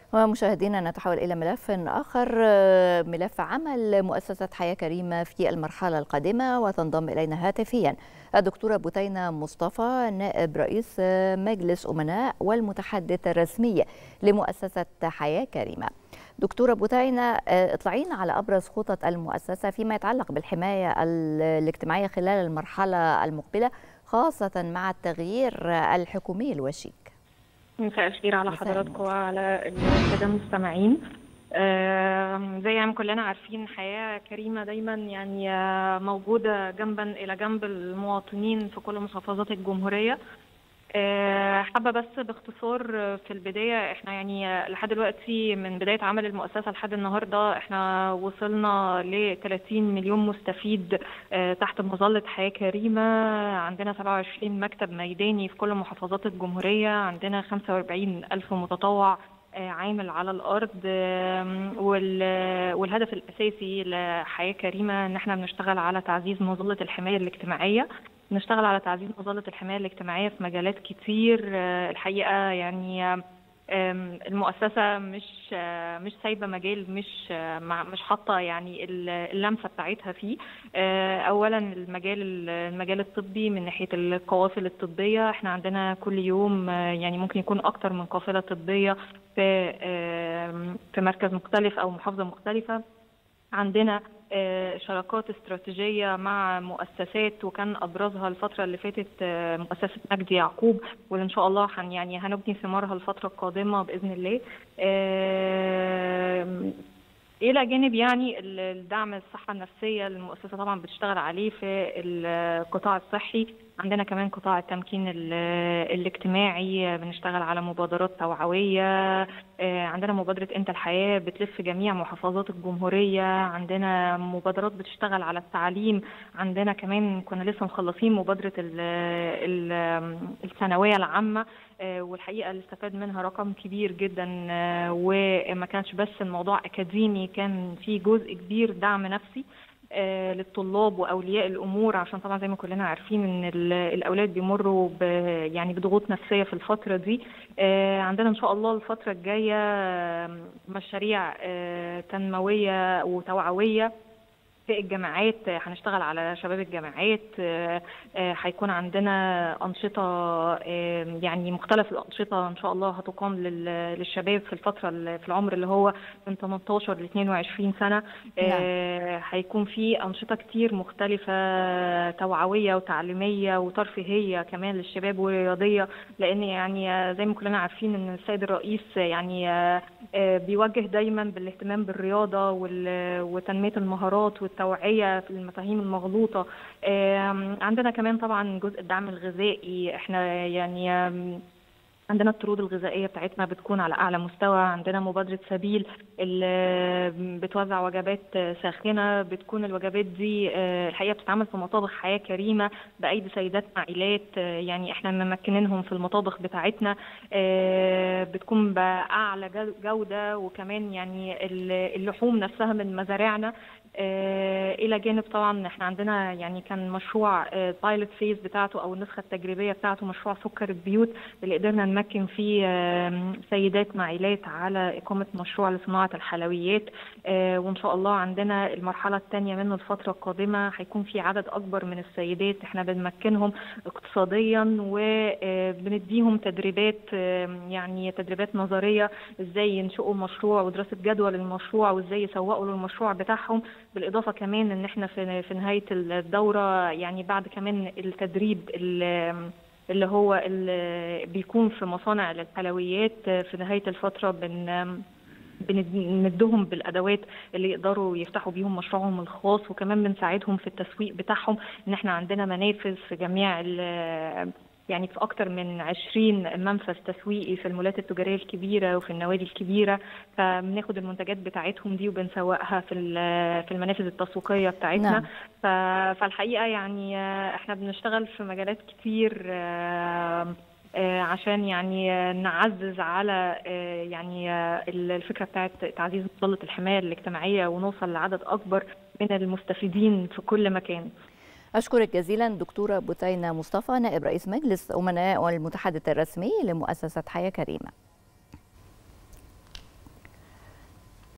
ومشاهدينا نتحول إلى ملف آخر ملف عمل مؤسسة حياة كريمة في المرحلة القادمة وتنضم إلينا هاتفيا الدكتورة بثينة مصطفى نائب رئيس مجلس أمناء والمتحدث الرسمي لمؤسسة حياة كريمة دكتورة بثينة اطلعينا على أبرز خطط المؤسسة فيما يتعلق بالحماية الاجتماعية خلال المرحلة المقبلة خاصة مع التغيير الحكومي الوشيك مساء الخير على حضراتكم وعلى الساده المستمعين آه زي ما كلنا عارفين حياه كريمه دايما يعني موجوده جنبا الى جنب المواطنين في كل محافظات الجمهوريه آه حابه بس باختصار في البدايه احنا يعني لحد دلوقتي من بدايه عمل المؤسسه لحد النهارده احنا وصلنا ل 30 مليون مستفيد آه تحت مظله حياه كريمه عندنا 27 مكتب ميداني في كل محافظات الجمهوريه عندنا 45 الف متطوع عامل على الارض والهدف الاساسي لحياه كريمه ان احنا بنشتغل على تعزيز مظله الحمايه الاجتماعيه بنشتغل على تعزيز مظله الحمايه الاجتماعيه في مجالات كتير الحقيقه يعني المؤسسه مش مش سايبه مجال مش مش حاطه يعني اللمسه بتاعتها فيه اولا المجال المجال الطبي من ناحيه القوافل الطبيه احنا عندنا كل يوم يعني ممكن يكون اكتر من قافله طبيه في في مركز مختلف او محافظه مختلفه عندنا شراكات استراتيجيه مع مؤسسات وكان ابرزها الفتره اللي فاتت مؤسسه مجدي يعقوب واللي ان شاء الله هن يعني هنبني ثمارها الفتره القادمه باذن الله الى جانب يعني الدعم الصحه النفسيه المؤسسه طبعا بتشتغل عليه في القطاع الصحي عندنا كمان قطاع التمكين الاجتماعي بنشتغل على مبادرات توعويه عندنا مبادره انت الحياه بتلف جميع محافظات الجمهوريه عندنا مبادرات بتشتغل على التعليم عندنا كمان كنا لسه مخلصين مبادره الثانويه العامه والحقيقه اللي استفاد منها رقم كبير جدا وما كانش بس الموضوع اكاديمي كان في جزء كبير دعم نفسي للطلاب واولياء الامور عشان طبعا زي ما كلنا عارفين ان الاولاد بيمروا يعني بضغوط نفسيه في الفتره دي عندنا ان شاء الله الفتره الجايه مشاريع تنمويه وتوعويه في الجامعات هنشتغل على شباب الجامعات هيكون عندنا أنشطة يعني مختلف الأنشطة إن شاء الله هتقام للشباب في الفترة في العمر اللي هو من 18 ل 22 سنة هيكون في أنشطة كتير مختلفة توعوية وتعليمية وترفيهية كمان للشباب ورياضية لأن يعني زي ما كلنا عارفين إن السيد الرئيس يعني بيوجه دايما بالاهتمام بالرياضة وتنمية المهارات والتوعية في المفاهيم المغلوطة عندنا كمان طبعا جزء الدعم الغذائي احنا يعني عندنا الطرود الغذائيه بتاعتنا بتكون على اعلى مستوى عندنا مبادره سبيل اللي بتوزع وجبات ساخنه بتكون الوجبات دي الحقيقه بتتعمل في مطابخ حياه كريمه بايدي سيدات عائلات يعني احنا ممكنينهم في المطابخ بتاعتنا بتكون باعلى جوده وكمان يعني اللحوم نفسها من مزارعنا الى جانب طبعا احنا عندنا يعني كان مشروع بايلوت فيز بتاعته او النسخه التجريبيه بتاعته مشروع سكر البيوت اللي قدرنا نمكن فيه سيدات معيلات على اقامه مشروع لصناعه الحلويات وان شاء الله عندنا المرحله الثانيه منه الفتره القادمه هيكون في عدد اكبر من السيدات احنا بنمكنهم اقتصاديا وبنديهم تدريبات يعني تدريبات نظريه ازاي ينشئوا مشروع ودراسه جدوى للمشروع وازاي يسوقوا للمشروع بتاعهم بالاضافه كمان ان احنا في في نهايه الدوره يعني بعد كمان التدريب اللي هو اللي بيكون في مصانع الحلويات في نهايه الفتره بن بندهم بالادوات اللي يقدروا يفتحوا بيهم مشروعهم الخاص وكمان بنساعدهم في التسويق بتاعهم ان احنا عندنا منافذ في جميع يعني في أكتر من 20 منفذ تسويقي في المولات التجارية الكبيرة وفي النوادي الكبيرة فبناخد المنتجات بتاعتهم دي وبنسوقها في في المنافذ التسويقية بتاعتنا نعم. فالحقيقة يعني احنا بنشتغل في مجالات كتير عشان يعني نعزز على يعني الفكره بتاعت تعزيز مظله الحمايه الاجتماعيه ونوصل لعدد اكبر من المستفيدين في كل مكان. أشكرك جزيلا دكتورة بثينة مصطفى نائب رئيس مجلس أمناء والمتحدث الرسمي لمؤسسة حياة كريمة